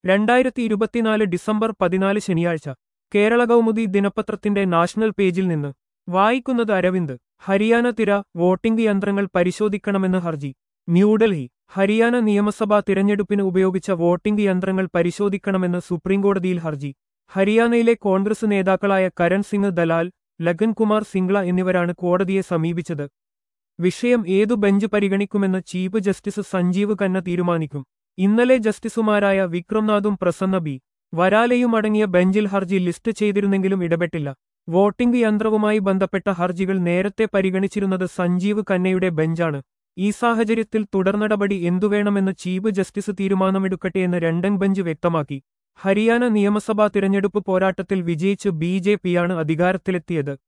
രണ്ടായിരത്തി ഇരുപത്തിനാല് ഡിസംബർ പതിനാല് ശനിയാഴ്ച കേരള കൗമുദി ദിനപത്രത്തിന്റെ നാഷണൽ പേജിൽ നിന്ന് വായിക്കുന്നത് അരവിന്ദ് ഹരിയാന തിര വോട്ടിംഗ് യന്ത്രങ്ങൾ പരിശോധിക്കണമെന്ന് ഹർജി ന്യൂഡൽഹി ഹരിയാന നിയമസഭാ തിരഞ്ഞെടുപ്പിന് ഉപയോഗിച്ച വോട്ടിംഗ് യന്ത്രങ്ങൾ പരിശോധിക്കണമെന്ന് സുപ്രീംകോടതിയിൽ ഹർജി ഹരിയാനയിലെ കോൺഗ്രസ് നേതാക്കളായ കരൺ സിംഗ് ദലാൽ ലഗൻ കുമാർ സിംഗ്ല എന്നിവരാണ് കോടതിയെ സമീപിച്ചത് വിഷയം ഏതു ബെഞ്ച് പരിഗണിക്കുമെന്ന് ചീഫ് ജസ്റ്റിസ് സഞ്ജീവ് ഖന്ന തീരുമാനിക്കും ഇന്നലെ ജസ്റ്റിസുമാരായ വിക്രംനാഥും പ്രസന്ന ബി വരാലയും അടങ്ങിയ ബെഞ്ചിൽ ഹർജി ലിസ്റ്റ് ചെയ്തിരുന്നെങ്കിലും ഇടപെട്ടില്ല വോട്ടിംഗ് യന്ത്രവുമായി ബന്ധപ്പെട്ട ഹർജികൾ നേരത്തെ പരിഗണിച്ചിരുന്നത് സഞ്ജീവ് ഖന്നയുടെ ബെഞ്ചാണ് ഈ സാഹചര്യത്തിൽ തുടർനടപടി എന്തുവേണമെന്ന് ചീഫ് ജസ്റ്റിസ് തീരുമാനമെടുക്കട്ടെയെന്ന് രണ്ടംഗ് ബെഞ്ച് വ്യക്തമാക്കി ഹരിയാന നിയമസഭാ തിരഞ്ഞെടുപ്പ് പോരാട്ടത്തിൽ വിജയിച്ച് ബി ജെ പിയാണ് അധികാരത്തിലെത്തിയത്